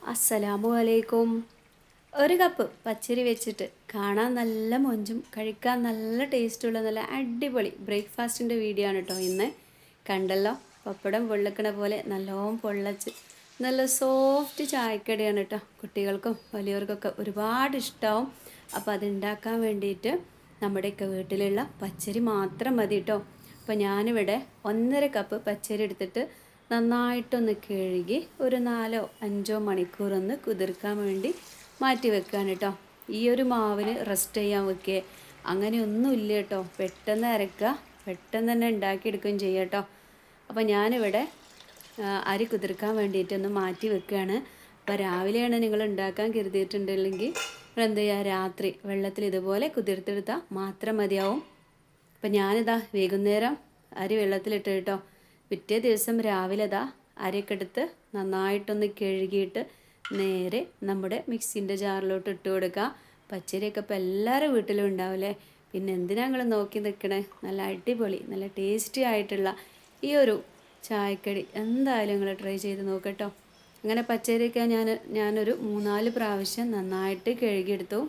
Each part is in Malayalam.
അസ്സലാമു അലൈക്കും ഒരു കപ്പ് പച്ചരി വെച്ചിട്ട് കാണാൻ നല്ല മൊഞ്ചും കഴിക്കാൻ നല്ല ടേസ്റ്റുള്ള നല്ല അടിപൊളി ബ്രേക്ക്ഫാസ്റ്റിൻ്റെ വീഡിയോ ആണ് കേട്ടോ ഇന്ന് കണ്ടല്ലോ പപ്പടം പൊള്ളക്കണ പോലെ നല്ലോണം പൊള്ളച്ച് നല്ല സോഫ്റ്റ് ചായക്കടിയാണ് കേട്ടോ കുട്ടികൾക്കും വലിയവർക്കൊക്കെ ഒരുപാട് ഇഷ്ടമാവും അപ്പോൾ അതുണ്ടാക്കാൻ വേണ്ടിയിട്ട് നമ്മുടെയൊക്കെ വീട്ടിലുള്ള പച്ചരി മാത്രം മതി കേട്ടോ അപ്പോൾ ഞാനിവിടെ ഒന്നര കപ്പ് പച്ചരി എടുത്തിട്ട് നന്നായിട്ടൊന്ന് കഴുകി ഒരു നാലോ അഞ്ചോ മണിക്കൂറൊന്ന് കുതിർക്കാൻ വേണ്ടി മാറ്റി വെക്കുകയാണ് കേട്ടോ ഈ ഒരു മാവിന് റെസ്റ്റ് ചെയ്യാൻ വെക്കേ അങ്ങനെയൊന്നും ഇല്ല കേട്ടോ പെട്ടെന്ന് അരക്കുക പെട്ടെന്ന് തന്നെ ഉണ്ടാക്കിയെടുക്കുകയും ചെയ്യാം കേട്ടോ അപ്പോൾ ഞാനിവിടെ ആ, അരി കുതിർക്കാൻ വേണ്ടിയിട്ടൊന്ന് മാറ്റി വെക്കുകയാണ് അപ്പോൾ രാവിലെയാണ് നിങ്ങൾ ഉണ്ടാക്കാൻ കരുതിയിട്ടുണ്ടെങ്കിൽ നിങ്ങൾ എന്ത് ചെയ്യുക രാത്രി വെള്ളത്തിൽ ഇതുപോലെ കുതിർത്തെടുത്താൽ മാത്രം മതിയാവും അപ്പം ഞാനിതാ വൈകുന്നേരം അരി വെള്ളത്തിലിട്ട് കേട്ടോ പിറ്റേ ദിവസം രാവിലെ ഇതാ അരിയൊക്കെ എടുത്ത് നന്നായിട്ടൊന്ന് കഴുകിയിട്ട് നേരെ നമ്മുടെ മിക്സിൻ്റെ ജാറിലോട്ട് ഇട്ട് കൊടുക്കുക പച്ചരിയൊക്കെ ഇപ്പോൾ എല്ലാവരുടെ വീട്ടിലും ഉണ്ടാവില്ലേ പിന്നെ എന്തിനാ നിങ്ങൾ നോക്കി നിൽക്കണേ നല്ല അടിപൊളി നല്ല ടേസ്റ്റി ആയിട്ടുള്ള ഈ ഒരു ചായക്കടി എന്തായാലും നിങ്ങൾ ട്രൈ ചെയ്ത് നോക്കട്ടോ അങ്ങനെ പച്ചരിയൊക്കെ ഞാൻ ഞാനൊരു മൂന്നാല് പ്രാവശ്യം നന്നായിട്ട് കഴുകിയെടുത്തു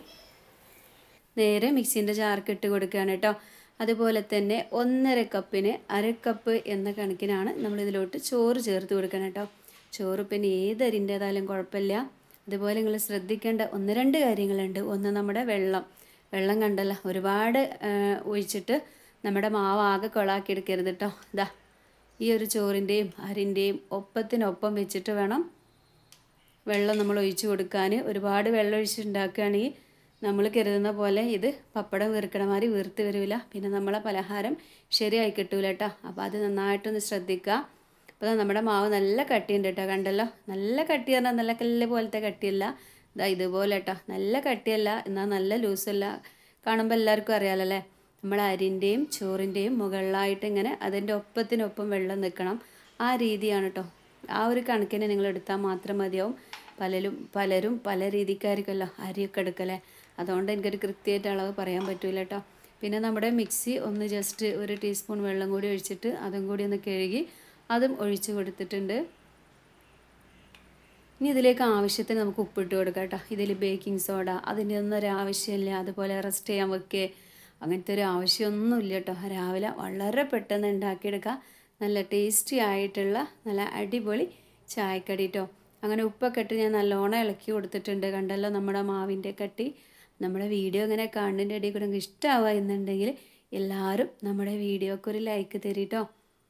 നേരെ മിക്സിൻ്റെ ജാർക്ക് ഇട്ട് കൊടുക്കുകയാണ് കേട്ടോ അതുപോലെ തന്നെ ഒന്നര കപ്പിന് അര കപ്പ് എന്ന കണക്കിനാണ് നമ്മൾ ഇതിലോട്ട് ചോറ് ചേർത്ത് കൊടുക്കണം കേട്ടോ ചോറ് പിന്നെ ഏത് അരിൻ്റേതായാലും കുഴപ്പമില്ല അതുപോലെ നിങ്ങൾ ശ്രദ്ധിക്കേണ്ട ഒന്ന് രണ്ട് കാര്യങ്ങളുണ്ട് ഒന്ന് നമ്മുടെ വെള്ളം വെള്ളം കണ്ടല്ലോ ഒരുപാട് ആ, ഒഴിച്ചിട്ട് നമ്മുടെ മാവ് ആകെ കൊളാക്കി എടുക്കരുത് കേട്ടോ ഇതാ ഈ ഒരു ചോറിൻ്റെയും അരിൻ്റെയും ഒപ്പത്തിനൊപ്പം വെച്ചിട്ട് വേണം വെള്ളം നമ്മൾ ഒഴിച്ചു കൊടുക്കാൻ ഒരുപാട് വെള്ളം ഒഴിച്ചുണ്ടാക്കുകയാണെങ്കിൽ നമ്മൾ കരുതുന്ന പോലെ ഇത് പപ്പടം വീർക്കണ മാതിരി വീർത്ത് വരില്ല പിന്നെ നമ്മളെ പലഹാരം ശരിയായി കിട്ടൂല കേട്ടോ അപ്പോൾ അത് നന്നായിട്ടൊന്ന് ശ്രദ്ധിക്കുക അപ്പോൾ നമ്മുടെ മാവ് നല്ല കട്ടിയുണ്ട് കേട്ടോ കണ്ടല്ലോ നല്ല കട്ടി പറഞ്ഞാൽ നല്ല കല്ല് പോലത്തെ കട്ടിയല്ല ഇതാ ഇതുപോലെ കേട്ടോ നല്ല കട്ടിയല്ല എന്നാൽ നല്ല ലൂസല്ല കാണുമ്പോൾ എല്ലാവർക്കും അറിയാലോ അല്ലേ നമ്മൾ അരിൻ്റെയും ചോറിൻ്റെയും മുകളിലായിട്ട് ഇങ്ങനെ അതിൻ്റെ ഒപ്പത്തിനൊപ്പം വെള്ളം നിൽക്കണം ആ രീതിയാണ് കേട്ടോ ആ ഒരു കണക്കിന് നിങ്ങൾ എടുത്താൽ മാത്രം മതിയാവും പലരും പലരും പല രീതിക്കായിരിക്കുമല്ലോ അരിയൊക്കെ എടുക്കലേ അതുകൊണ്ട് എനിക്കൊരു കൃത്യമായിട്ട് അളവ് പറയാൻ പറ്റൂല കേട്ടോ പിന്നെ നമ്മുടെ മിക്സി ഒന്ന് ജസ്റ്റ് ഒരു ടീസ്പൂൺ വെള്ളം കൂടി ഒഴിച്ചിട്ട് അതും കൂടി ഒന്ന് കഴുകി അതും ഒഴിച്ച് കൊടുത്തിട്ടുണ്ട് ഇനി ഇതിലേക്ക് ആവശ്യത്തിന് നമുക്ക് ഉപ്പിട്ട് കൊടുക്കാം കേട്ടോ ഇതിൽ ബേക്കിംഗ് സോഡ അതിൻ്റെ ഒന്നും ഒരു ആവശ്യമില്ല അതുപോലെ റെസ്റ്റ് ചെയ്യാൻ വെക്കേ അങ്ങനത്തെ ഒരു ആവശ്യമൊന്നുമില്ല കേട്ടോ രാവിലെ വളരെ പെട്ടെന്ന് ഉണ്ടാക്കിയെടുക്കുക നല്ല ടേസ്റ്റി ആയിട്ടുള്ള നല്ല അടിപൊളി ചായക്കടി കേട്ടോ അങ്ങനെ ഉപ്പൊക്കെ ഇട്ട് ഞാൻ നല്ലോണം ഇളക്കി കൊടുത്തിട്ടുണ്ട് കണ്ടല്ലോ നമ്മുടെ മാവിൻ്റെ കട്ടി നമ്മുടെ വീഡിയോ ഇങ്ങനെ കാണുന്നതിൻ്റെ ഇടയിൽ കൂടെ നിങ്ങൾക്ക് ഇഷ്ടമാവുക എന്നുണ്ടെങ്കിൽ എല്ലാവരും നമ്മുടെ വീഡിയോക്ക് ഒരു ലൈക്ക് തരീട്ടോ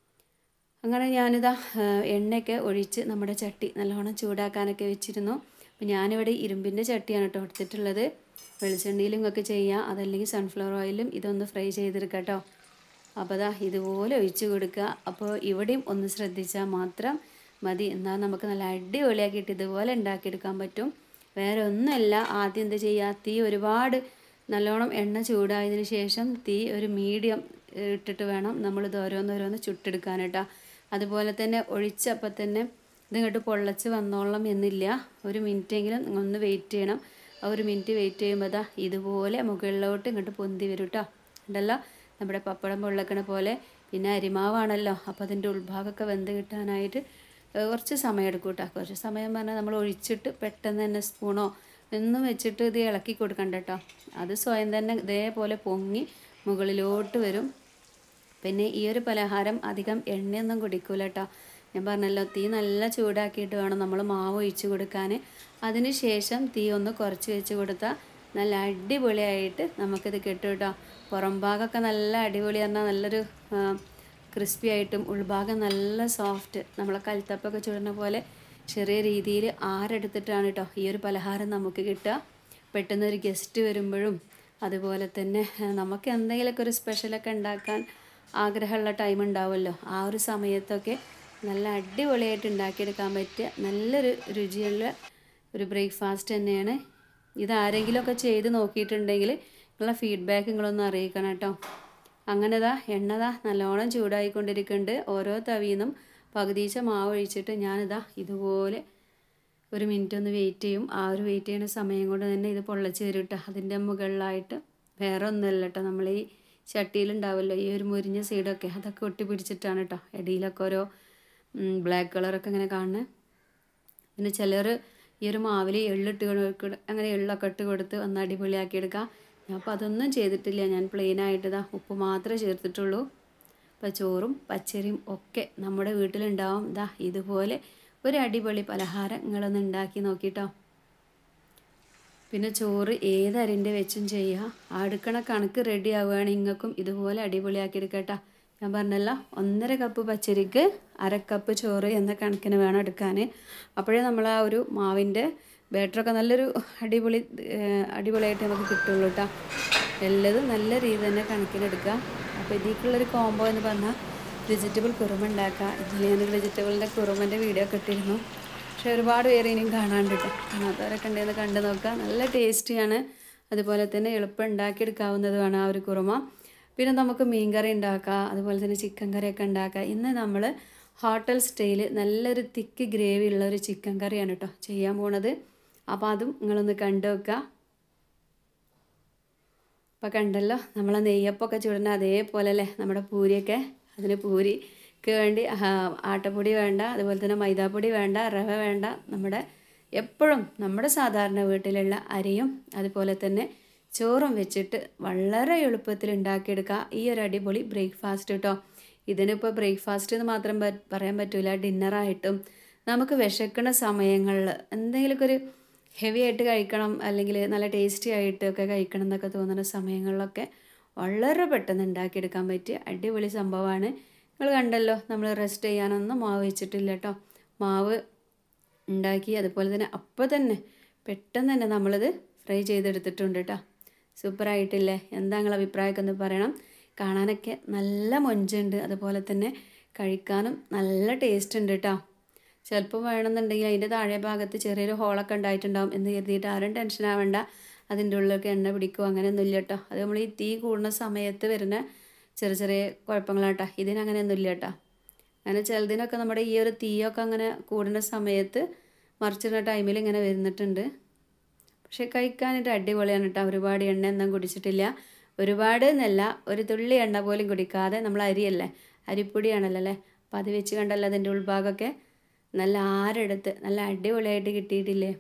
അങ്ങനെ ഞാനിതാ ആ, എണ്ണയൊക്കെ ഒഴിച്ച് നമ്മുടെ ചട്ടി നല്ലോണം ചൂടാക്കാനൊക്കെ വെച്ചിരുന്നു അപ്പം ഞാനിവിടെ ഇരുമ്പിൻ്റെ ചട്ടിയാണ് കേട്ടോ എടുത്തിട്ടുള്ളത് വെളിച്ചെണ്ണയിലും നിങ്ങൾക്ക് ചെയ്യാം അതല്ലെങ്കിൽ സൺഫ്ലവർ ഓയിലും ഇതൊന്ന് ഫ്രൈ ചെയ്തെടുക്കാം കേട്ടോ അപ്പോൾ ദാ ഇതുപോലെ ഒഴിച്ച് കൊടുക്കുക അപ്പോൾ ഇവിടെയും ഒന്ന് ശ്രദ്ധിച്ചാൽ മാത്രം മതി എന്നാൽ നമുക്ക് നല്ല അടിപൊളിയാക്കിയിട്ട് ഇതുപോലെ ഉണ്ടാക്കിയെടുക്കാൻ പറ്റും വേറെ ഒന്നുമല്ല ആദ്യം എന്ത് ചെയ്യുക തീ ഒരുപാട് നല്ലോണം എണ്ണ ചൂടായതിന് ശേഷം തീ ഒരു മീഡിയം ഇട്ടിട്ട് വേണം നമ്മളിത് ഓരോന്നോരോന്ന് ചുട്ടെടുക്കാൻ കേട്ടോ അതുപോലെ തന്നെ ഒഴിച്ചപ്പോൾ തന്നെ ഇതിങ്ങോട്ട് പൊള്ളച്ച് വന്നോളണം എന്നില്ല ഒരു മിനിറ്റെങ്കിലും ഒന്ന് വെയിറ്റ് ചെയ്യണം ആ ഒരു മിനിറ്റ് വെയിറ്റ് ചെയ്യുമ്പോൾ ദാ ഇതുപോലെ മുകളിലോട്ട് ഇങ്ങോട്ട് പൊന്തി വരും കേട്ടോ ഉണ്ടല്ലോ നമ്മുടെ പപ്പടം പൊള്ളക്കണ പോലെ പിന്നെ അരിമാവാണല്ലോ അപ്പോൾ അതിൻ്റെ ഉൾഭാഗമൊക്കെ വെന്ത് കിട്ടാനായിട്ട് ഏഹ് കുറച്ച് സമയം എടുക്കും കേട്ടോ കുറച്ച് സമയം പറഞ്ഞാൽ നമ്മൾ ഒഴിച്ചിട്ട് പെട്ടെന്ന് തന്നെ സ്പൂണോ ഒന്നും വെച്ചിട്ട് ഇത് ഇളക്കി കൊടുക്കണ്ട കേട്ടോ അത് സ്വയം തന്നെ ഇതേപോലെ പൊങ്ങി മുകളിലോട്ട് വരും പിന്നെ ഈ ഒരു പലഹാരം അധികം എണ്ണയൊന്നും കുടിക്കൂല കേട്ടോ ഞാൻ പറഞ്ഞല്ലോ തീ നല്ല ചൂടാക്കിയിട്ട് വേണം നമ്മൾ മാവ് ഒഴിച്ച് കൊടുക്കാൻ അതിന് ശേഷം തീ ഒന്ന് കുറച്ച് വെച്ച് കൊടുത്താൽ നല്ല അടിപൊളിയായിട്ട് നമുക്കിത് കിട്ടും കേട്ടോ പുറം ഭാഗമൊക്കെ നല്ല അടിപൊളി പറഞ്ഞാൽ നല്ലൊരു ക്രിസ്പി ആയിട്ടും ഉൾഭാഗം നല്ല സോഫ്റ്റ് നമ്മളെ കൽത്തപ്പൊക്കെ ചുടുന്ന പോലെ ചെറിയ രീതിയിൽ ആരെടുത്തിട്ടാണ് കേട്ടോ ഈ ഒരു പലഹാരം നമുക്ക് കിട്ടുക പെട്ടെന്ന് ഒരു ഗസ്റ്റ് വരുമ്പോഴും അതുപോലെ തന്നെ ആ, നമുക്ക് എന്തെങ്കിലുമൊക്കെ ഒരു സ്പെഷ്യലൊക്കെ ഉണ്ടാക്കാൻ ആഗ്രഹമുള്ള ടൈം ഉണ്ടാവുമല്ലോ ആ ഒരു സമയത്തൊക്കെ നല്ല അടിപൊളിയായിട്ട് ഉണ്ടാക്കിയെടുക്കാൻ പറ്റിയ നല്ലൊരു രുചിയുള്ള ഒരു ബ്രേക്ക്ഫാസ്റ്റ് തന്നെയാണ് ഇത് ആരെങ്കിലുമൊക്കെ ചെയ്ത് നോക്കിയിട്ടുണ്ടെങ്കിൽ നിങ്ങളെ ഫീഡ്ബാക്ക് നിങ്ങളൊന്ന് അറിയിക്കണം കേട്ടോ അങ്ങനെതാ എണ്ണതാ നല്ലോണം ചൂടായിക്കൊണ്ടിരിക്കുന്നുണ്ട് ഓരോ തവിന്നും പകുതിച്ച മാവ് ഒഴിച്ചിട്ട് ഞാനിതാ ഇതുപോലെ ഒരു മിനിറ്റ് ഒന്ന് വെയിറ്റ് ചെയ്യും ആ ഒരു വെയിറ്റ് ചെയ്യുന്ന സമയം കൊണ്ട് തന്നെ ഇത് പൊള്ളച്ച് വരും കേട്ടോ അതിൻ്റെ മുകളിലായിട്ട് വേറെ ഒന്നുമല്ല കേട്ടോ നമ്മൾ ഈ ചട്ടിയിലുണ്ടാവുമല്ലോ ഈ ഒരു മുരിഞ്ഞ സൈഡൊക്കെ അതൊക്കെ ഒട്ടി പിടിച്ചിട്ടാണ് കേട്ടോ ഇടയിലൊക്കെ ഓരോ ബ്ലാക്ക് കളറൊക്കെ ഇങ്ങനെ കാണുന്നത് പിന്നെ ചിലർ ഈ ഒരു മാവിൽ എള്ളിട്ട് കൊടുക്ക അങ്ങനെ എള്ളൊക്കെ ഇട്ട് കൊടുത്ത് ഒന്ന് അടിപൊളിയാക്കി എടുക്കാം ഞാൻ അപ്പോൾ അതൊന്നും ചെയ്തിട്ടില്ല ഞാൻ പ്ലെയിനായിട്ട് ഇതാ ഉപ്പ് മാത്രമേ ചേർത്തിട്ടുള്ളൂ അപ്പോൾ ചോറും പച്ചരിയും ഒക്കെ നമ്മുടെ വീട്ടിലുണ്ടാവും ഇതാ ഇതുപോലെ ഒരു അടിപൊളി പലഹാരം നിങ്ങളൊന്ന് ഉണ്ടാക്കി നോക്കിട്ടോ പിന്നെ ചോറ് ഏത് അരിൻ്റെ വെച്ചും ചെയ്യുക ആ എടുക്കണ കണക്ക് റെഡി ആവുകയാണെങ്കിൽ നിങ്ങൾക്കും ഇതുപോലെ അടിപൊളിയാക്കി എടുക്കട്ടോ ഞാൻ പറഞ്ഞല്ലോ ഒന്നര കപ്പ് പച്ചരിക്ക് അര കപ്പ് ചോറ് എന്ന കണക്കിന് വേണം എടുക്കാൻ അപ്പോഴേ നമ്മൾ ആ ഒരു മാവിൻ്റെ ബാറ്ററൊക്കെ നല്ലൊരു അടിപൊളി ഏഹ്, അടിപൊളിയായിട്ട് നമുക്ക് കിട്ടുള്ളൂ കേട്ടോ എല്ലതും നല്ല രീതി തന്നെ കണക്കിനെടുക്കുക അപ്പോൾ ഇതിലേക്കുള്ളൊരു കോംബോ എന്ന് പറഞ്ഞാൽ വെജിറ്റബിൾ കുറുമ ഉണ്ടാക്കുക ഇതിൽ ഞാൻ വെജിറ്റബിളിൻ്റെ കുറുമൻ്റെ വീഡിയോ ഒക്കെ ഇട്ടിരുന്നു പക്ഷെ ഒരുപാട് പേര് ഇനിയും കാണാണ്ട് കേട്ടോ കാണാത്തവരൊക്കെ ഉണ്ടെന്ന് കണ്ടു നോക്കുക നല്ല ടേസ്റ്റിയാണ് അതുപോലെ തന്നെ എളുപ്പം ഉണ്ടാക്കിയെടുക്കാവുന്നതുമാണ് ആ ഒരു കുറുമ പിന്നെ നമുക്ക് മീൻകറി ഉണ്ടാക്കാം അതുപോലെ തന്നെ ചിക്കൻ കറിയൊക്കെ ഉണ്ടാക്കാം ഇന്ന് നമ്മൾ ഹോട്ടൽ സ്റ്റൈൽ നല്ലൊരു തിക്ക് ഗ്രേവി ഉള്ള ഒരു ചിക്കൻ കറിയാണ് കേട്ടോ ചെയ്യാൻ പോണത് അപ്പോൾ അതും നിങ്ങളൊന്ന് കണ്ടു വെക്കുക അപ്പോൾ കണ്ടല്ലോ നമ്മളെ നെയ്യപ്പൊക്കെ ചുടുന്ന അതേപോലെ അല്ലേ നമ്മുടെ പൂരിയൊക്കെ അതിന് പൂരിക്ക് വേണ്ടി ആ, ആട്ടപ്പൊടി വേണ്ട അതുപോലെ തന്നെ മൈദാപ്പൊടി വേണ്ട റവ വേണ്ട നമ്മുടെ എപ്പോഴും നമ്മുടെ സാധാരണ വീട്ടിലുള്ള അരിയും അതുപോലെ തന്നെ ചോറും വെച്ചിട്ട് വളരെ എളുപ്പത്തിൽ ഉണ്ടാക്കിയെടുക്കുക ഈ ഒരു അടിപൊളി ബ്രേക്ക്ഫാസ്റ്റ് കേട്ടോ ഇതിനിപ്പോൾ ബ്രേക്ക്ഫാസ്റ്റ് എന്ന് മാത്രം പ- പറയാൻ പറ്റില്ല ഡിന്നറായിട്ടും നമുക്ക് വിശക്കണ സമയങ്ങളിൽ എന്തെങ്കിലുമൊക്കെ ഒരു ഹെവി ആയിട്ട് കഴിക്കണം അല്ലെങ്കിൽ നല്ല ടേസ്റ്റി ആയിട്ട് ഒക്കെ കഴിക്കണം എന്നൊക്കെ തോന്നുന്ന സമയങ്ങളിലൊക്കെ വളരെ പെട്ടെന്ന് ഉണ്ടാക്കിയെടുക്കാൻ പറ്റിയ അടിപൊളി സംഭവമാണ് നിങ്ങൾ കണ്ടല്ലോ നമ്മൾ റെസ്റ്റ് ചെയ്യാനൊന്നും മാവ് വെച്ചിട്ടില്ല കേട്ടോ മാവ് ഉണ്ടാക്കി അതുപോലെ തന്നെ അപ്പോൾ തന്നെ പെട്ടെന്ന് തന്നെ നമ്മളിത് ഫ്രൈ ചെയ്തെടുത്തിട്ടുണ്ട് കേട്ടോ സൂപ്പറായിട്ടില്ലേ എന്താ നിങ്ങളുടെ അഭിപ്രായമൊക്കെ ഒന്ന് പറയണം കാണാനൊക്കെ നല്ല മൊഞ്ചുണ്ട് അതുപോലെ തന്നെ കഴിക്കാനും നല്ല ടേസ്റ്റ് ഉണ്ട് കേട്ടോ ചിലപ്പോൾ വേണമെന്നുണ്ടെങ്കിൽ അതിൻ്റെ താഴെ ഭാഗത്ത് ചെറിയൊരു ഹോളൊക്കെ ഉണ്ടായിട്ടുണ്ടാവും എന്ന് കരുതിയിട്ട് ആരും ടെൻഷൻ ആവേണ്ട അതിൻ്റെ ഉള്ളിലൊക്കെ എണ്ണ പിടിക്കും അങ്ങനെയൊന്നുമില്ല കേട്ടോ അത് നമ്മൾ ഈ തീ കൂടുന്ന സമയത്ത് വരുന്ന ചെറിയ ചെറിയ കുഴപ്പങ്ങളാട്ടോ ഇതിനങ്ങനെയൊന്നുമില്ല കേട്ടോ അങ്ങനെ ചിലതിനൊക്കെ നമ്മുടെ ഈ ഒരു തീയൊക്കെ അങ്ങനെ കൂടുന്ന സമയത്ത് മറിച്ചിടുന്ന ടൈമിൽ ഇങ്ങനെ വരുന്നിട്ടുണ്ട് പക്ഷെ കഴിക്കാനായിട്ട് അടിപൊളിയാണ് കേട്ടോ ഒരുപാട് എണ്ണ ഒന്നും കുടിച്ചിട്ടില്ല ഒരുപാട് എന്നല്ല ഒരു തുള്ളി എണ്ണ പോലും കുടിക്കാതെ നമ്മൾ അരിയല്ലേ അരിപ്പൊടിയാണല്ലോ അല്ലേ അപ്പം അത് വെച്ച് കണ്ടല്ലോ അതിൻ്റെ ഉൾഭാഗമൊക്കെ നല്ല ആരെടുത്ത് നല്ല അടിപൊളിയായിട്ട് കിട്ടിയിട്ടില്ലേ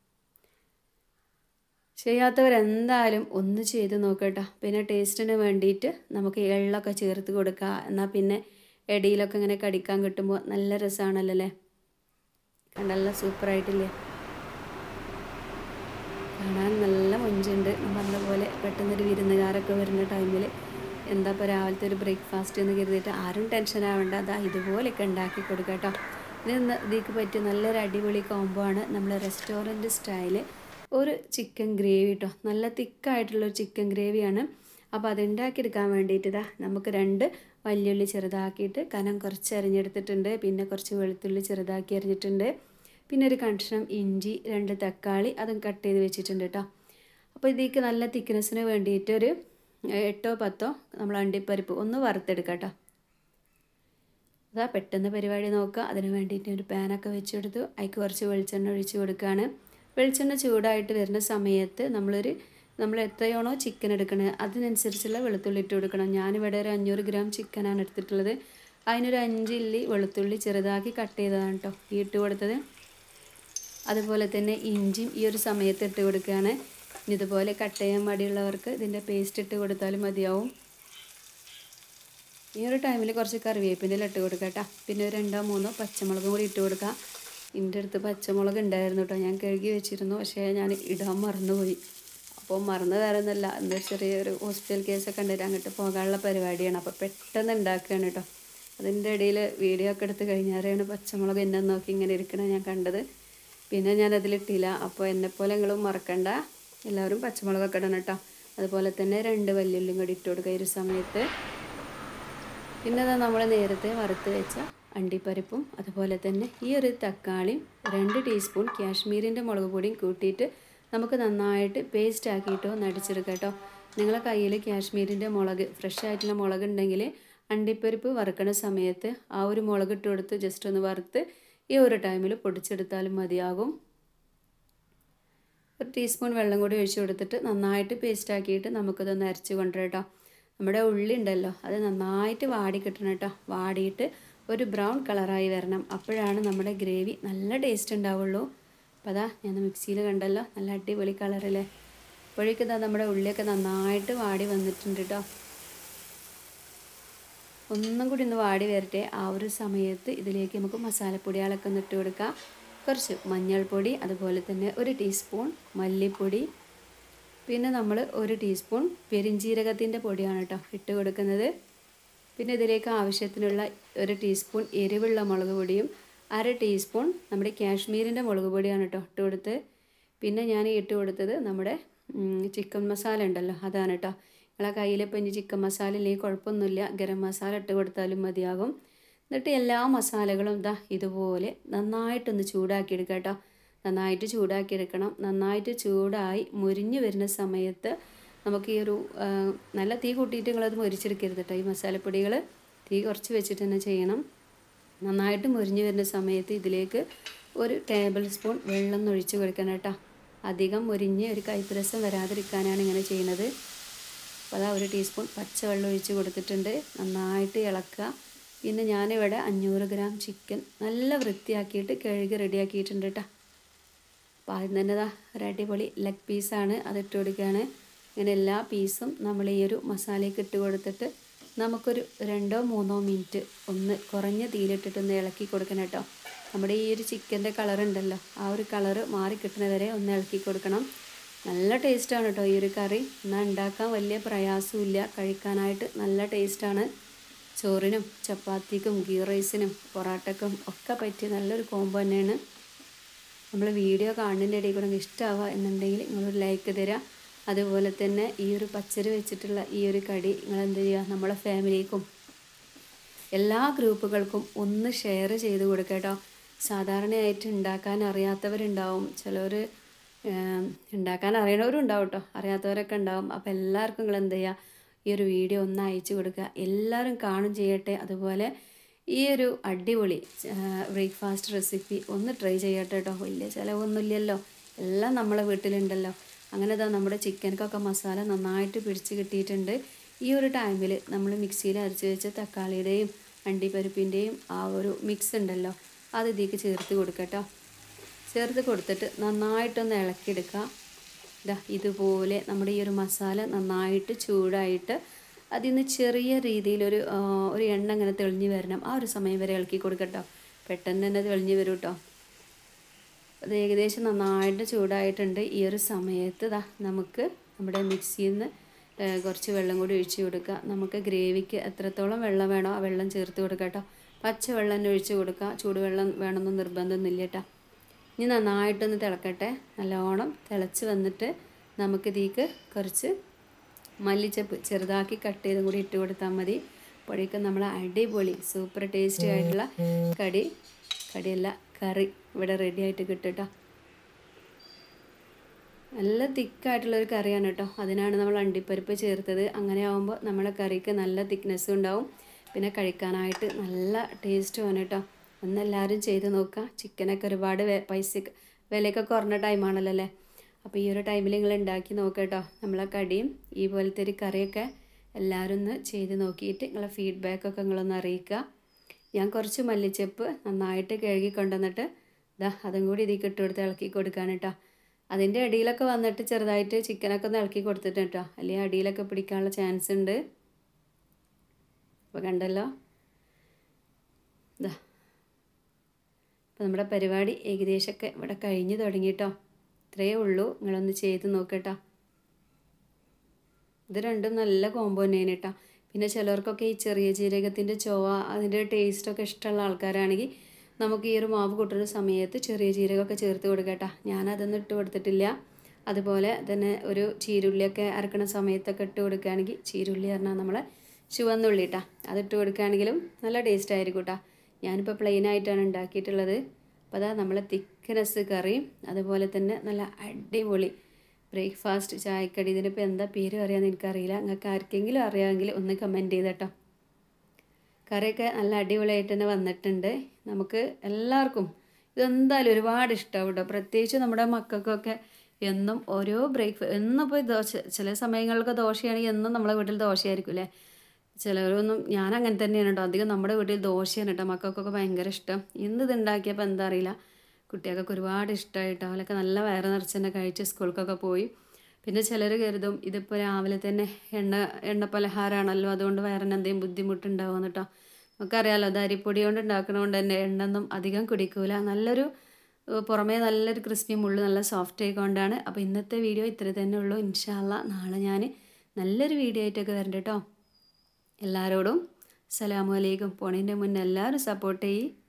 ചെയ്യാത്തവരെന്തായാലും ഒന്ന് ചെയ്ത് നോക്കട്ടോ പിന്നെ ടേസ്റ്റിന് വേണ്ടിയിട്ട് നമുക്ക് എള്ളൊക്കെ ചേർത്ത് കൊടുക്കുക എന്നാൽ പിന്നെ എടിയിലൊക്കെ ഇങ്ങനെ കടിക്കാൻ കിട്ടുമ്പോൾ നല്ല രസമാണല്ലോ അല്ലേ കണ്ടല്ല സൂപ്പറായിട്ടില്ലേ കാണാൻ നല്ല മൊഞ്ചുണ്ട് ഞാൻ പറഞ്ഞ പോലെ പെട്ടെന്നൊരു വിരുന്നുകാരൊക്കെ വരുന്ന ടൈമിൽ എന്താ ഇപ്പോൾ രാവിലത്തെ ഒരു ബ്രേക്ക്ഫാസ്റ്റ് എന്ന് കരുതിയിട്ട് ആരും ടെൻഷൻ ആവേണ്ട അതാ ഇതുപോലെയൊക്കെ ഉണ്ടാക്കി കൊടുക്കുക കേട്ടോ ഇത് ഇന്ന് ഇതിലേക്ക് പറ്റിയ നല്ലൊരു അടിപൊളി കോംബോ ആണ് നമ്മൾ റെസ്റ്റോറൻറ്റ് സ്റ്റൈല് ഒരു ചിക്കൻ ഗ്രേവി കേട്ടോ നല്ല തിക്കായിട്ടുള്ളൊരു ചിക്കൻ ഗ്രേവിയാണ് അപ്പോൾ അത് ഉണ്ടാക്കിയെടുക്കാൻ വേണ്ടിയിട്ട് ഇതാ നമുക്ക് രണ്ട് വലിയുള്ളി ചെറുതാക്കിയിട്ട് കനം കുറച്ച് അരിഞ്ഞെടുത്തിട്ടുണ്ട് പിന്നെ കുറച്ച് വെളുത്തുള്ളി ചെറുതാക്കി അരിഞ്ഞിട്ടുണ്ട് പിന്നെ ഒരു കഷ്ണം ഇഞ്ചി രണ്ട് തക്കാളി അതും കട്ട് ചെയ്ത് വെച്ചിട്ടുണ്ട് കേട്ടോ അപ്പോൾ ഇതിലേക്ക് നല്ല തിക്നെസ്സിന് വേണ്ടിയിട്ട് ഒരു എട്ടോ പത്തോ നമ്മൾ അണ്ടിപ്പരിപ്പ് ഒന്ന് വറുത്തെടുക്കാം കേട്ടോ അതാ പെട്ടെന്ന് പരിപാടി നോക്കുക അതിന് വേണ്ടിയിട്ട് ഒരു പാനൊക്കെ വെച്ചെടുത്തു അതിക്ക് കുറച്ച് വെളിച്ചെണ്ണ ഒഴിച്ച് കൊടുക്കുകയാണ് വെളിച്ചെണ്ണ ചൂടായിട്ട് വരുന്ന സമയത്ത് നമ്മളൊരു നമ്മൾ എത്രയാണോ ചിക്കൻ എടുക്കണത് അതിനനുസരിച്ചുള്ള വെളുത്തുള്ളി ഇട്ട് കൊടുക്കണം ഞാനിവിടെ ഒരു അഞ്ഞൂറ് ഗ്രാം ചിക്കനാണ് എടുത്തിട്ടുള്ളത് അതിനൊരു അഞ്ച് ഇല്ലി വെളുത്തുള്ളി ചെറുതാക്കി കട്ട് ചെയ്തതാണ് കേട്ടോ ഈ ഇട്ട് കൊടുത്തത് അതുപോലെ തന്നെ ഇഞ്ചിയും ഈ ഒരു സമയത്ത് ഇട്ട് കൊടുക്കുകയാണ് ഇനി ഇതുപോലെ കട്ട് ചെയ്യാൻ മടിയുള്ളവർക്ക് ഇതിൻ്റെ പേസ്റ്റ് ഇട്ട് കൊടുത്താലും മതിയാവും ഈ ഒരു ടൈമിൽ കുറച്ച് കറിവേപ്പിൻ്റെ ഇട്ട് കൊടുക്കുക കേട്ടോ പിന്നെ ഒരു രണ്ടോ മൂന്നോ പച്ചമുളകും കൂടി ഇട്ട് കൊടുക്കുക എൻ്റെ അടുത്ത് പച്ചമുളക് ഉണ്ടായിരുന്നു കേട്ടോ ഞാൻ കഴുകി വെച്ചിരുന്നു പക്ഷേ ഞാൻ ഇടാൻ മറന്നുപോയി അപ്പോൾ മറന്നു വേറെ ഒന്നുമല്ല എന്താ ചെറിയൊരു ഹോസ്പിറ്റൽ കേസൊക്കെ ഉണ്ടായിട്ട് അങ്ങോട്ട് പോകാനുള്ള പരിപാടിയാണ് അപ്പോൾ പെട്ടെന്ന് ഉണ്ടാക്കുകയാണ് കേട്ടോ അതിൻ്റെ ഇടയിൽ വീഡിയോ ഒക്കെ എടുത്ത് കഴിഞ്ഞാലാണ് പച്ചമുളക് എന്നെ നോക്കി ഇങ്ങനെ ഇരിക്കണത് ഞാൻ കണ്ടത് പിന്നെ ഞാൻ അതിലിട്ടില്ല അപ്പോൾ എന്നെപ്പോലെ നിങ്ങളും മറക്കണ്ട എല്ലാവരും പച്ചമുളകൊക്കെ ഇടണം കേട്ടോ അതുപോലെ തന്നെ രണ്ട് വല്യുള്ളിയും കൂടി ഇട്ട് കൊടുക്കുക ഈ ഒരു സമയത്ത് പിന്നെ അത് നമ്മൾ നേരത്തെ വറുത്ത് വെച്ച അണ്ടിപ്പരിപ്പും അതുപോലെ തന്നെ ഈ ഒരു തക്കാളിയും രണ്ട് ടീസ്പൂൺ കാശ്മീരിൻ്റെ മുളക് പൊടിയും കൂട്ടിയിട്ട് നമുക്ക് നന്നായിട്ട് പേസ്റ്റ് ആക്കിയിട്ട് ഒന്ന് അടിച്ചെടുക്കാം കേട്ടോ നിങ്ങളെ കയ്യിൽ കാശ്മീരിൻ്റെ മുളക് ഫ്രഷ് ആയിട്ടുള്ള മുളക് ഉണ്ടെങ്കിൽ അണ്ടിപ്പരിപ്പ് വറുക്കണ സമയത്ത് ആ ഒരു മുളക് ഇട്ട് കൊടുത്ത് ജസ്റ്റ് ഒന്ന് വറുത്ത് ഈ ഒരു ടൈമിൽ പൊടിച്ചെടുത്താലും മതിയാകും ഒരു ടീസ്പൂൺ വെള്ളം കൂടി ഒഴിച്ച് കൊടുത്തിട്ട് നന്നായിട്ട് പേസ്റ്റ് ആക്കിയിട്ട് നമുക്കിതൊന്ന് അരച്ച് കൊണ്ടുവരാം കേട്ടോ നമ്മുടെ ഉള്ളി ഉണ്ടല്ലോ അത് നന്നായിട്ട് വാടി കിട്ടണം കേട്ടോ വാടിയിട്ട് ഒരു ബ്രൗൺ കളറായി വരണം അപ്പോഴാണ് നമ്മുടെ ഗ്രേവി നല്ല ടേസ്റ്റ് ഉണ്ടാവുള്ളൂ അപ്പോൾ അതാ ഞാൻ മിക്സിയിൽ കണ്ടല്ലോ നല്ല അടിപൊളി കളറല്ലേ അപ്പോഴേക്കും ഇതാ നമ്മുടെ ഉള്ളിയൊക്കെ നന്നായിട്ട് വാടി വന്നിട്ടുണ്ട് കേട്ടോ ഒന്നും കൂടി ഒന്ന് വാടി വരട്ടെ ആ ഒരു സമയത്ത് ഇതിലേക്ക് നമുക്ക് മസാലപ്പൊടികളൊക്കെ ഒന്ന് ഇട്ട് കൊടുക്കാം കുറച്ച് മഞ്ഞൾപ്പൊടി അതുപോലെ തന്നെ ഒരു ടീസ്പൂൺ മല്ലിപ്പൊടി പിന്നെ നമ്മൾ ഒരു ടീസ്പൂൺ പെരിഞ്ജീരകത്തിൻ്റെ പൊടിയാണ് കേട്ടോ ഇട്ട് കൊടുക്കുന്നത് പിന്നെ ഇതിലേക്ക് ആവശ്യത്തിനുള്ള ഒരു ടീസ്പൂൺ എരിവുള്ള മുളക് പൊടിയും അര ടീസ്പൂൺ നമ്മുടെ കാശ്മീരിൻ്റെ മുളക് പൊടിയാണ് കേട്ടോ ഇട്ട് കൊടുത്ത് പിന്നെ ഞാൻ ഇട്ട് കൊടുത്തത് നമ്മുടെ ചിക്കൻ മസാല ഉണ്ടല്ലോ അതാണ് കേട്ടോ നിങ്ങളെ കയ്യിലിപ്പോൾ ഇനി ചിക്കൻ മസാല ഇല്ലെങ്കിൽ കുഴപ്പമൊന്നുമില്ല ഗരം മസാല ഇട്ട് കൊടുത്താലും മതിയാകും എന്നിട്ട് എല്ലാ മസാലകളും ഇതാ ഇതുപോലെ നന്നായിട്ടൊന്ന് ചൂടാക്കി എടുക്കുക കേട്ടോ നന്നായിട്ട് ചൂടാക്കി എടുക്കണം നന്നായിട്ട് ചൂടായി മുരിഞ്ഞ് വരുന്ന സമയത്ത് നമുക്ക് ഈ ഒരു നല്ല തീ കൂട്ടിയിട്ട് നിങ്ങളത് മുരിച്ചെടുക്കരുത് കേട്ടോ ഈ മസാലപ്പൊടികൾ തീ കുറച്ച് വെച്ചിട്ട് തന്നെ ചെയ്യണം നന്നായിട്ട് മുരിഞ്ഞ് വരുന്ന സമയത്ത് ഇതിലേക്ക് ഒരു ടേബിൾ സ്പൂൺ വെള്ളം ഒഴിച്ച് കൊടുക്കണം കേട്ടോ അധികം മുരിഞ്ഞ് ഒരു കൈപ്പരസം വരാതിരിക്കാനാണ് ഇങ്ങനെ ചെയ്യുന്നത് അപ്പോൾ അതാ ഒരു ടീസ്പൂൺ പച്ചവെള്ളം ഒഴിച്ച് കൊടുത്തിട്ടുണ്ട് നന്നായിട്ട് ഇളക്കുക പിന്നെ ഞാനിവിടെ അഞ്ഞൂറ് ഗ്രാം ചിക്കൻ നല്ല വൃത്തിയാക്കിയിട്ട് കഴുകി റെഡിയാക്കിയിട്ടുണ്ട് കേട്ടോ അപ്പോൾ ആദ്യം തന്നെ ഇതാ ഒരു അടിപൊളി ലെഗ് പീസാണ് അതിട്ട് കൊടുക്കുകയാണ് ഇങ്ങനെ എല്ലാ പീസും നമ്മൾ ഈ ഒരു മസാലയ്ക്ക് ഇട്ട് കൊടുത്തിട്ട് നമുക്കൊരു രണ്ടോ മൂന്നോ മിനിറ്റ് ഒന്ന് കുറഞ്ഞ തീയിലിട്ടിട്ടൊന്ന് ഇളക്കി കൊടുക്കണം കേട്ടോ നമ്മുടെ ഈ ഒരു ചിക്കൻ്റെ കളർ ഉണ്ടല്ലോ ആ ഒരു കളറ് മാറി കിട്ടുന്നവരെ ഒന്ന് ഇളക്കി കൊടുക്കണം നല്ല ടേസ്റ്റാണ് കേട്ടോ ഈ ഒരു കറി എന്നാൽ ഉണ്ടാക്കാൻ വലിയ പ്രയാസമില്ല കഴിക്കാനായിട്ട് നല്ല ടേസ്റ്റാണ് ചോറിനും ചപ്പാത്തിക്കും ഗീ റൈസിനും പൊറാട്ടക്കും ഒക്കെ പറ്റിയ നല്ലൊരു കോംബോ തന്നെയാണ് നമ്മൾ വീഡിയോ കാണുന്നതിൻ്റെ ഇടയിൽ കൂടെ ഇഷ്ടമാവുക എന്നുണ്ടെങ്കിൽ നിങ്ങളൊരു ലൈക്ക് തരിക അതുപോലെ തന്നെ ഈ ഒരു പച്ചരി വെച്ചിട്ടുള്ള ഈ ഒരു കടി നിങ്ങൾ എന്ത് ചെയ്യുക നമ്മളെ ഫാമിലിക്കും എല്ലാ ഗ്രൂപ്പുകൾക്കും ഒന്ന് ഷെയർ ചെയ്ത് കൊടുക്കുക കേട്ടോ സാധാരണയായിട്ട് ഉണ്ടാക്കാൻ അറിയാത്തവരുണ്ടാവും ചിലർ ഉണ്ടാക്കാൻ അറിയണവരും ഉണ്ടാവും കേട്ടോ അറിയാത്തവരൊക്കെ ഉണ്ടാവും അപ്പോൾ എല്ലാവർക്കും നിങ്ങൾ എന്ത് ചെയ്യുക ഈ ഒരു വീഡിയോ ഒന്ന് അയച്ചു കൊടുക്കുക എല്ലാവരും കാണും ചെയ്യട്ടെ അതുപോലെ ഈ ഒരു അടിപൊളി ബ്രേക്ക്ഫാസ്റ്റ് റെസിപ്പി ഒന്ന് ട്രൈ ചെയ്യട്ടെ കേട്ടോ വലിയ ചിലവൊന്നുമില്ലല്ലോ എല്ലാം നമ്മളെ വീട്ടിലുണ്ടല്ലോ അങ്ങനെ ഇതാ നമ്മുടെ ചിക്കനക്കൊക്കെ മസാല നന്നായിട്ട് പിടിച്ച് കിട്ടിയിട്ടുണ്ട് ഈ ഒരു ടൈമിൽ നമ്മൾ മിക്സിയിൽ അരച്ച് വെച്ച തക്കാളിയുടെയും അണ്ടിപ്പരിപ്പിൻ്റെയും ആ ഒരു മിക്സ് ഉണ്ടല്ലോ അത് ഇതിലേക്ക് ചേർത്ത് കൊടുക്കട്ടോ ചേർത്ത് കൊടുത്തിട്ട് നന്നായിട്ടൊന്ന് ഇളക്കിയെടുക്കുക ഇതാ ഇതുപോലെ നമ്മുടെ ഈ ഒരു മസാല നന്നായിട്ട് ചൂടായിട്ട് അതിൽ നിന്ന് ചെറിയ രീതിയിലൊരു ഒരു എണ്ണ ഇങ്ങനെ തെളിഞ്ഞ് വരണം ആ ഒരു സമയം വരെ ഇളക്കി കൊടുക്കട്ടോ പെട്ടെന്ന് തന്നെ തെളിഞ്ഞ് വരും കേട്ടോ അത് ഏകദേശം നന്നായിട്ട് ചൂടായിട്ടുണ്ട് ഈ ഒരു സമയത്ത് ഇതാ നമുക്ക് നമ്മുടെ മിക്സിയിൽ നിന്ന് കുറച്ച് വെള്ളം കൂടി ഒഴിച്ച് കൊടുക്കുക നമുക്ക് ഗ്രേവിക്ക് എത്രത്തോളം വെള്ളം വേണോ ആ വെള്ളം ചേർത്ത് കൊടുക്കുക കേട്ടോ പച്ച വെള്ളം തന്നെ ഒഴിച്ച് കൊടുക്കുക ചൂടുവെള്ളം വേണമെന്ന് നിർബന്ധമൊന്നുമില്ല കേട്ടോ ഇനി നന്നായിട്ടൊന്ന് തിളക്കട്ടെ നല്ലോണം തിളച്ച് വന്നിട്ട് നമുക്കിതീക്ക് കുറച്ച് മല്ലിച്ചപ്പ് ചെറുതാക്കി കട്ട് ചെയ്തും കൂടി ഇട്ട് കൊടുത്താൽ മതി അപ്പോഴേക്കും നമ്മൾ അടിപൊളി സൂപ്പർ ടേസ്റ്റി ആയിട്ടുള്ള കടി കടിയല്ല കറി ഇവിടെ റെഡി ആയിട്ട് കിട്ടും കേട്ടോ നല്ല തിക്കായിട്ടുള്ള ഒരു കറിയാണ് കേട്ടോ അതിനാണ് നമ്മൾ അണ്ടിപ്പരിപ്പ് ചേർത്തത് അങ്ങനെ ആകുമ്പോൾ നമ്മുടെ കറിക്ക് നല്ല തിക്നെസ്സും ഉണ്ടാവും പിന്നെ കഴിക്കാനായിട്ട് നല്ല ടേസ്റ്റുമാണ് കേട്ടോ ഒന്ന് എല്ലാവരും ചെയ്ത് നോക്കുക ചിക്കനൊക്കെ ഒരുപാട് പൈസ വിലയൊക്കെ കുറഞ്ഞ ടൈമാണല്ലോ അല്ലേ അപ്പോൾ ഈ ഒരു ടൈമിൽ നിങ്ങൾ ഉണ്ടാക്കി നോക്കുക കേട്ടോ നമ്മളെ കടിയും ഈ പോലത്തെ ഒരു കറിയൊക്കെ എല്ലാവരും ഒന്ന് ചെയ്ത് നോക്കിയിട്ട് നിങ്ങളെ ഫീഡ്ബാക്കൊക്കെ നിങ്ങളൊന്ന് അറിയിക്കുക ഞാൻ കുറച്ച് മല്ലിച്ചപ്പ് നന്നായിട്ട് കഴുകി കൊണ്ടുവന്നിട്ട് ഇതാ അതും കൂടി ഇതിലേക്ക് ഇട്ട് കൊടുത്ത് ഇളക്കി കൊടുക്കാൻ കേട്ടോ അതിൻ്റെ അടിയിലൊക്കെ വന്നിട്ട് ചെറുതായിട്ട് ചിക്കനൊക്കെ ഒന്ന് ഇളക്കി കൊടുത്തിട്ട് കേട്ടോ അല്ലെങ്കിൽ അടിയിലൊക്കെ പിടിക്കാനുള്ള ചാൻസ് ഉണ്ട് അപ്പോൾ കണ്ടല്ലോ ഇതാ അപ്പോൾ നമ്മുടെ പരിപാടി ഏകദേശമൊക്കെ ഇവിടെ കഴിഞ്ഞ് തുടങ്ങിയിട്ടോ ഇത്രയേ ഉള്ളൂ നിങ്ങളൊന്ന് ചെയ്ത് നോക്കട്ടോ ഇത് രണ്ടും നല്ല കോംബോ തന്നെയാണ് കേട്ടോ പിന്നെ ചിലർക്കൊക്കെ ഈ ചെറിയ ജീരകത്തിൻ്റെ ചൊവ അതിൻ്റെ ടേസ്റ്റൊക്കെ ഇഷ്ടമുള്ള ആൾക്കാരാണെങ്കിൽ നമുക്ക് ഈ ഒരു മാവ് കൂട്ടുന്ന സമയത്ത് ചെറിയ ജീരകമൊക്കെ ചേർത്ത് കൊടുക്കട്ടോ ഞാനതൊന്നും ഇട്ട് കൊടുത്തിട്ടില്ല അതുപോലെ തന്നെ ഒരു ചീരുള്ളിയൊക്കെ അരക്കണ സമയത്തൊക്കെ ഇട്ട് കൊടുക്കുകയാണെങ്കിൽ ചീരുള്ളി പറഞ്ഞാൽ നമ്മളെ ചുവന്നുള്ളി കേട്ടോ അതിട്ട് കൊടുക്കുകയാണെങ്കിലും നല്ല ടേസ്റ്റ് ആയിരിക്കും കേട്ടോ ഞാനിപ്പോൾ പ്ലെയിൻ ആയിട്ടാണ് ഉണ്ടാക്കിയിട്ടുള്ളത് അപ്പോൾ അതാ നമ്മളെ തിക്നെസ് കറിയും അതുപോലെ തന്നെ നല്ല അടിപൊളി ബ്രേക്ക്ഫാസ്റ്റ് ചായക്കടി ഇതിനിപ്പോൾ എന്താ പേര് അറിയാമെന്ന് എനിക്കറിയില്ല നിങ്ങൾക്ക് ആർക്കെങ്കിലും അറിയാമെങ്കിൽ ഒന്ന് കമൻറ്റ് ചെയ്തട്ടോ കറിയൊക്കെ നല്ല അടിപൊളിയായിട്ട് തന്നെ വന്നിട്ടുണ്ട് നമുക്ക് എല്ലാവർക്കും ഇതെന്തായാലും ഒരുപാട് ഇഷ്ടമാവും കേട്ടോ പ്രത്യേകിച്ച് നമ്മുടെ മക്കൾക്കൊക്കെ എന്നും ഓരോ ബ്രേക്ക് എന്നും ഇപ്പോൾ ദോശ ചില സമയങ്ങളിലൊക്കെ ദോശയാണെങ്കിൽ എന്നും നമ്മളെ വീട്ടിൽ ദോശയായിരിക്കും അല്ലേ ചിലരൊന്നും ഞാൻ അങ്ങനെ തന്നെയാണ് കേട്ടോ അധികം നമ്മുടെ വീട്ടിൽ ദോശയാണ് കേട്ടോ മക്കൾക്കൊക്കെ ഭയങ്കര ഇഷ്ടം ഇന്ന് ഇത് ഉണ്ടാക്കിയപ്പോൾ എന്താ അറിയില്ല കുട്ടികൾക്കൊക്കെ ഒരുപാട് ഇഷ്ടമായിട്ടോ അവരൊക്കെ നല്ല വയറ് നിറച്ച് തന്നെ കഴിച്ച് സ്കൂൾക്കൊക്കെ പോയി പിന്നെ ചിലർ കരുതും ഇതിപ്പോൾ രാവിലെ തന്നെ എണ്ണ എണ്ണ പലഹാരമാണല്ലോ അതുകൊണ്ട് വയറിന് എന്തെങ്കിലും ബുദ്ധിമുട്ടുണ്ടാവും കേട്ടോ നമുക്കറിയാലോ അത് അരിപ്പൊടി കൊണ്ട് ഉണ്ടാക്കണതുകൊണ്ട് തന്നെ എണ്ണൊന്നും അധികം കുടിക്കൂല നല്ലൊരു ഏഹ് പുറമേ നല്ലൊരു ക്രിസ്പി ഉള്ളിൽ നല്ല സോഫ്റ്റ് ആയിക്കൊണ്ടാണ് അപ്പോൾ ഇന്നത്തെ വീഡിയോ ഇത്ര തന്നെ ഉള്ളൂ ഇൻഷാല്ല നാളെ ഞാൻ നല്ലൊരു വീഡിയോ ആയിട്ടൊക്കെ വരണ്ട കേട്ടോ എല്ലാവരോടും അസ്സലാമു അലൈക്കും പോണതിൻ്റെ മുന്നേ എല്ലാവരും സപ്പോർട്ട് ചെയ്യ്